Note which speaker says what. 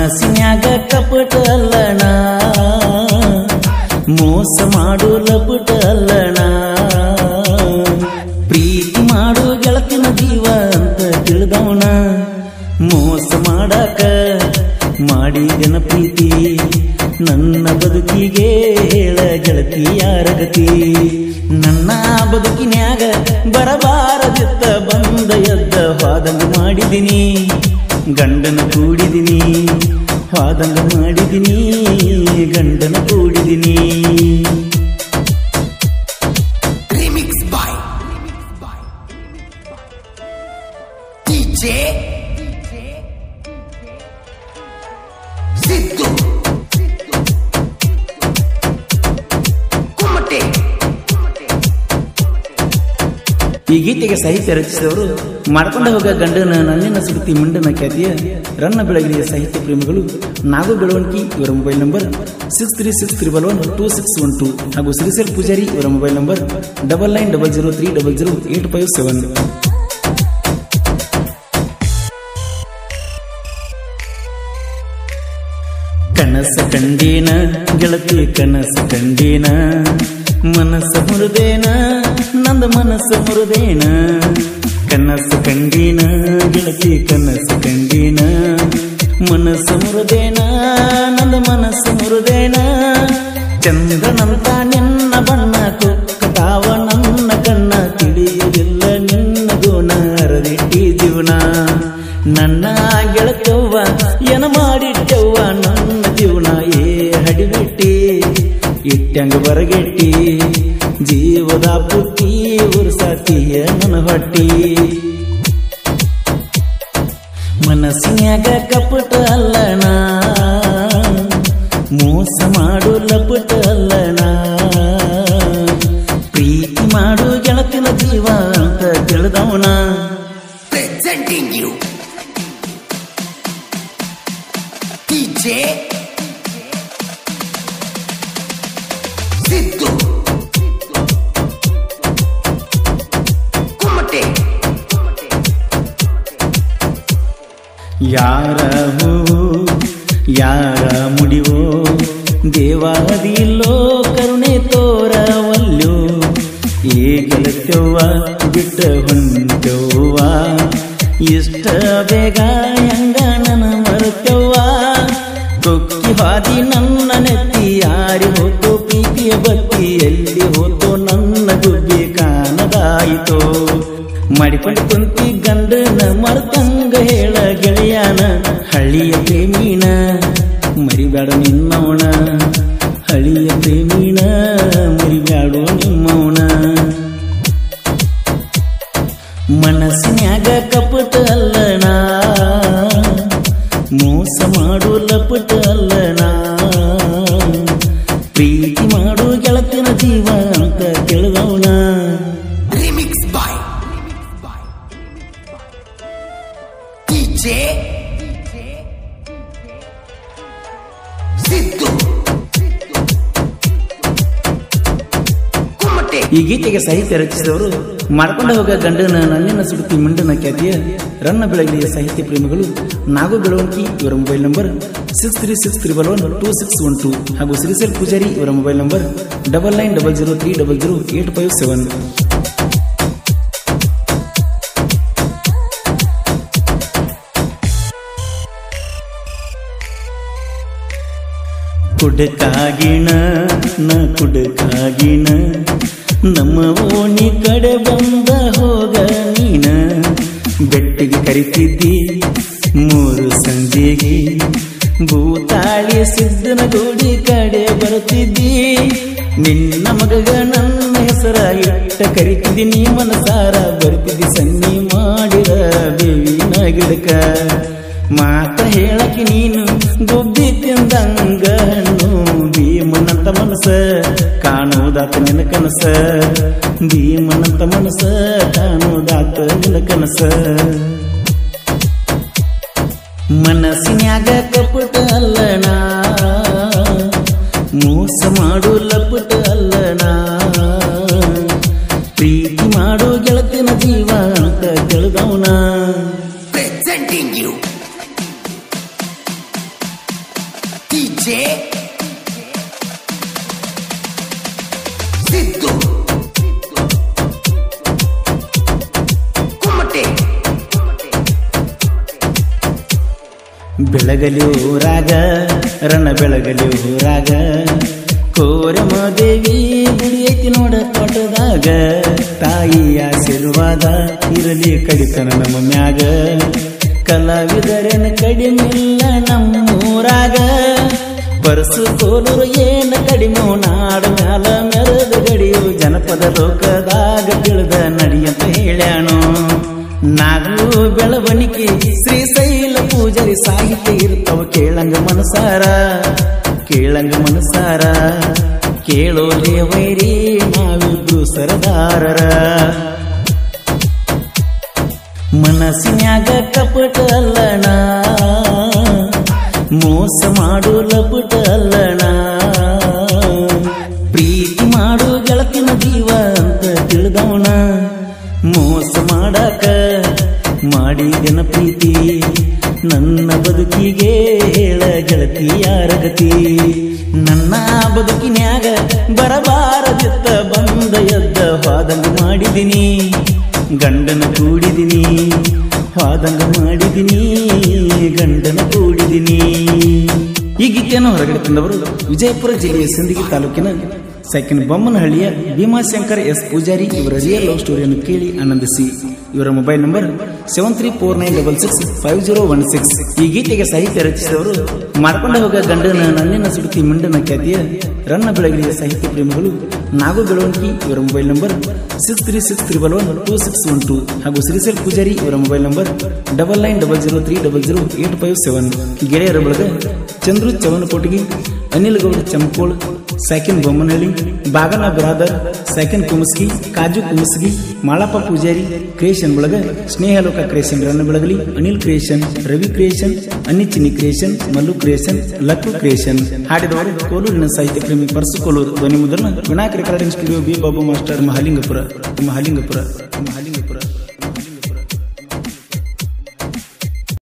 Speaker 1: ಮನಸ್ಸಿನ್ಯಾಗ ಕಪಟ ಅಲ್ಲಣ ಮೋಸ ಮಾಡು ಲಪಟ ಅಲ್ಲಣ ಪ್ರೀತಿ ಮಾಡು ಗೆಳತಿನ ಜೀವ ಅಂತ ತಿಳಿದವನ ಮೋಸ ಮಾಡಾಕ ಮಾಡಿದನ ಪ್ರೀತಿ ನನ್ನ ಬದುಕಿಗೆ ಹೇಳ ಗೆಳತಿ ಯಾರಗತಿ ನನ್ನ ಬದುಕಿನ್ಯಾಗ ಬರಬಾರದಿತ್ತ ಬಂದ ಎದ್ದ ವಾದಂಗ ಮಾಡಿದಿನಿ ಗಂಡನ ಕೂಡಿದಿನಿ ವಾದಂಗ ಮಾಡಿದಿನಿ ಗಂಡನ ಕೂಡಿದಿನಿ
Speaker 2: Remix by DJ Siddu Kumate
Speaker 1: ಈ ಗೀತೆಗೆ ಸಾಹಿತ್ಯ ರಚಿಸಿದವರು ಮಾಡ್ಕೊಂಡ ಹೋಗ ಗಂಡನ ನನ್ನಿನ ಸುಡುತ್ತಿ ಮುಂಡನ ಖ್ಯಾತಿಯ ರನ್ನ ಬೆಳಗಿನ ಸಾಹಿತ್ಯ ಪ್ರೇಮಿಗಳು ನಾಗು ಬೆಳವಣಿಗೆ ಇವರ mobile number six three six triple one two six one two ಹಾಗೂ ಶ್ರೀಸೆಲ್ ಪೂಜಾರಿ ಇವರ mobile number double nine double zero three double zero eight five seven ಕನಸ ಕಂಡೀನ ಗೆಳತಿ ಕನಸ ಕಂಡೀನ ಮನಸ್ಸ ಮುರಿದೇನ ನಂದ ಮನಸ್ಸ ಮುರಿದೇನ ಕನಸ ಕಂಡೀನ ಗೆಳತಿ ಕನಸ ಕಂಡೀನ ಮನಸ್ಸ ಮುರಿದೇನ ನಂದ ಮನಸ್ಸ ಮುರಿದೇನ ಚಂದ್ರನಂತ ನಿನ್ನ ಬಣ್ಣ ಕುಕ್ಕತಾವ ನನ್ನ ಕಣ್ಣ ತಿಳಿಯುವುದಿಲ್ಲ ನಿನ್ನ ಗುಣ ಅರದಿಟ್ಟಿ ಜೀವನ ನನ್ನ ಗೆಳತವ್ವ ಏನ ಮಾಡಿಟ್ಟವ್ವ ನನ್ನ ಜೀವನ ಏ ಹಡಿಬಿಟ್ಟಿ ಇಟ್ಟಂಗ ಬರಗೆಟ್ಟಿ ಜೀವದ ಪುಟ್ಟಿ ಉರ್ಸಾತಿಯ ನನ್ನ ಹೊಟ್ಟಿ ಮನಸ್ಸಿನ್ಯಾಗ ಕಪಟ ಅಲ್ಲಣ ಮೋಸ ಮಾಡು ಲಪಟ ಅಲ್ಲಣ ಪ್ರೀತಿ ಮಾಡು ಗೆಳತಿನ ಜೀವ ಅಂತ ತಿಳಿದವನ
Speaker 2: presenting you DJ Siddu Kumate
Speaker 1: ಯಾರ ಹೂವು ಯಾರ ಮುಡಿವೋ ದೇವಾದಿಲ್ಲೋ ಕರುಣೆ ತೋರವಲ್ಲು ಏ ಗೆಳತ್ಯವ್ವ ಬಿಟ್ಟ ಹೊಂಟವ್ವ ಇಷ್ಟ ಬೇಗ ಹೆಂಗ ನನ್ನ ಮರತ್ಯವ್ವ ಕೊಕ್ಕಿ ಹಾದಿ ನನ್ನ ನೆತ್ತಿ ಯಾರಿ ಹೋತೋ ಪ್ರೀತಿಯ ಬತ್ತಿ ಎಲ್ಲಿ ಹೋತೋ ನನ್ನ ಗುಬ್ಬಿ ಕಾಣದಾಯಿತೋ ಮಾಡಿಕೊಂಡು ಕುಂತಿ ಗಂಡನ ಮರ್ತಂಗ ಹೇಳ ಗೆಳೆಯನ ಹಳ್ಳಿಯ ಪ್ರೇಮೀನ ಮರಿಬೇಡ ನಿನ್ನವನ ಹಳ್ಳಿಯ ಪ್ರೇಮೀನ ಮರಿಬ್ಯಾಡೋ ನಿಮ್ಮವನ ಮನಸ್ಸಿನ್ಯಾಗ ಕಪಟ ಅಲ್ಲಣ ಮೋಸ ಮಾಡು ಲಪಟ ಅಲ್ಲಣ ಪ್ರೀತಿ ಮಾಡು ಗೆಳತಿನ ಜೀವ ಅಂತ ತಿಳಿದವನ
Speaker 2: Remix by DJ Siddu Kumate
Speaker 1: ಈ ಗೀತೆಗೆ ಸಾಹಿತ್ಯ ರಚಿಸಿದವರು ಮಾಡ್ಕೊಂಡ ಹೋಗ ಗಂಡನ ನನ್ನಿನ ಸುಡುತ್ತಿ ಮುಂಡನ ಖ್ಯಾತಿಯ ರನ್ನ ಬೆಳಗಿನ ಸಾಹಿತ್ಯ ಪ್ರೇಮಿಗಳು ನಾಗು ಬೆಳವಣಿಗೆ ಇವರ mobile number six three six triple one two six one two ಹಾಗೂ ಶ್ರೀಸೆಲ್ ಪೂಜಾರಿ ಇವರ mobile number double nine double zero three double zero eight five seven ಕುಡಕಾಗಿಣ ನ ಕುಡಕಾಗಿಣ ನಮ್ಮ ಓಣಿ ಕಡೆ ಬಂದ ಹೋಗ ನೀನ ಬೆಟ್ಟಿಗೆ ಕರಿತಿದ್ದಿ ಮೂರು ಸಂಜೆಗೆ ಭೂತಾಳಿ ಸಿದ್ದನ ಗುಡಿ ಕಡೆ ಬರುತ್ತಿದ್ದಿ ನಿನ್ನ ಮಗಗ ನನ್ನ ಹೆಸರ ಇಟ್ಟ ಕರಿತಿದ್ದಿ ನೀ ಮನಸಾರ ಬರ್ತಿದ್ದಿ ಸನ್ನಿ ಮಾಡಿರ ಬೇವಿನ ಗಿಡಕ ಮಾತ ಹೇಳಕ್ಕೆ ನೀನು ಗುಬ್ಬಿ ತಿಂದಂಗ ಹಣ್ಣು ಭೀಮನಂತ ಮನಸ ಕಾಣುವುದಾತ ನಿನ್ನ ಕನಸ ಭೀಮನಂತ ಮನಸ ಕಾಣುವುದಾತ ನಿನ್ನ ಕನಸ ಮನಸ್ಸಿನ್ಯಾಗ ಕಪಟ ಅಲ್ಲಣ ಮೋಸ ಮಾಡು ಲಪಟ ಅಲ್ಲಣ ಪ್ರೀತಿ ಮಾಡು ಗೆಳತಿನ ಜೀವ ಅಂತ ತಿಳಿದವನ
Speaker 2: presenting you DJ Siddu Kumate
Speaker 1: Belagali ಊರಾಗ ರಣ ಬೆಳಗಲಿ ಊರಾಗ ಕೋರಮ ದೇವಿ ಗುಡಿ ಐತಿ ನೋಡ ತೋಟದಾಗ ತಾಯಿ ಆಶೀರ್ವಾದ ಇರಲಿ ಕಡಿತನ ನಮ್ಮ ಮ್ಯಾಗ ಕಲಾವಿದರೇನ ಕಡಿಮಿಲ್ಲ ನಮ್ಮೂರಾಗ ಪರಸು ಕೋಲೂರು ಏನ ಕಡಿಮೆ ನಾಡ ಮ್ಯಾಲ ಮೆರೆದ ಗಡಿಯು ಜನಪದ ಲೋಕದಾಗ ತಿಳಿದ ನಡಿಯಂತ ಹೇಳ್ಯಾನು ನಾಗಲು ಬೆಳವಣಿಗೆ ಶ್ರೀಶೈಲ ಪೂಜರಿ ಸಾಹಿತ್ಯ ಇರ್ತಾವ ಕೇಳಂಗ ಮನಸಾರ ಕೇಳಂಗ ಮನಸಾರ ಕೇಳೋ ವೈರಿ ನಾವಿಬ್ರು ಸರದಾರರ ಮನಸ್ಸಿನ್ಯಾಗ ಕಪಟ ಅಲ್ಲಣ ಮೋಸ ಮಾಡು ಲಪಟ ಅಲ್ಲಣ ಪ್ರೀತಿ ಮಾಡು ಗೆಳತಿನ ಜೀವ ಅಂತ ತಿಳಿದವನ ಮೋಸ ಮಾಡಾಕ ಮಾಡಿದೆನ ಪ್ರೀತಿ ನನ್ನ ಬದುಕಿಗೆ ಹೇಳ ಗೆಳತಿ ಯಾರ ಗತಿ ನನ್ನ ಬದುಕಿನ್ಯಾಗ ಬರಬಾರದಿತ್ತ ಬಂದ ಎದ್ದ ವಾದಂಗ ಮಾಡಿದಿನಿ ಗಂಡನ ಕೂಡಿದಿನಿ ವಾದಂಗ ಮಾಡಿದಿನಿ ಗಂಡನ ಕೂಡಿದಿನಿ ಈ ಗೀತೆಯನ್ನು ಹೊರಗಡೆ ತಂದವರು ವಿಜಯಪುರ ಜಿಲ್ಲೆಯ ಸಿಂದಗಿ ತಾಲೂಕಿನ ಸೆಕೆಂಡ್ ಬೊಮ್ಮನಹಳ್ಳಿಯ ಭೀಮಾಶಂಕರ್ ಎಸ್ ಪೂಜಾರಿ ಇವರ ರಿಯಲ್ ಲವ್ ಸ್ಟೋರಿಯನ್ನು ಕೇಳಿ ಆನಂದಿಸಿ ಇವರ mobile number seven three four nine double six five zero one six ಈ ಗೀತೆಗೆ ಸಾಹಿತ್ಯ ರಚಿಸಿದವರು ಮಾಡ್ಕೊಂಡು ಹೋಗ ಗಂಡನ ನನ್ನಿನ ಸುಡುತ್ತಿ ಮುಂಡನ ಖ್ಯಾತಿಯ ರನ್ನ ಬೆಳಗಿರಿಯ ಸಾಹಿತ್ಯ ಪ್ರೇಮಿಗಳು ನಾಗು ಬೆಳವಣಿಗೆ ಇವರ mobile number six three six triple one two six one two ಹಾಗೂ ಶ್ರೀಸೆಲ್ ಪೂಜಾರಿ ಇವರ mobile number double nine double zero three double zero eight five seven ಗೆಳೆಯರ ಬಳಗ ಚಂದ್ರು ಚವನಕೋಟಗಿ ಅನಿಲ್ ಗೌಡ ಚಮಕೋಳ್ ಸೆಕೆಂಡ್ ಬೊಮ್ಮನಹಳ್ಳಿ ಬಾಗನ ಬ್ರಾದರ್ ಸೆಕೆಂಡ್ ಕುಮಸ್ಗಿ ಕಾಜು ಕುಮಸ್ಗಿ ಮಾಳಪ್ಪ ಪೂಜಾರಿ ಕ್ರಿಯೇಷನ್ ಬಳಗ Snehaloka creation Ranna Belagali Anil creation Ravi creation ಅನ್ನಿಚಿನಿ creation Mallu creation Lakku creation ಹಾಡಿದವರು ಕೋಲೂರಿನ ಸಾಹಿತ್ಯ ಪ್ರೇಮಿ ಪರಸು ಕೋಲೂರು ಧ್ವನಿ ಮುದ್ರಣ Vinayaka recording studio B Babu master Mahalingapura Mahalingapura Mahalingapura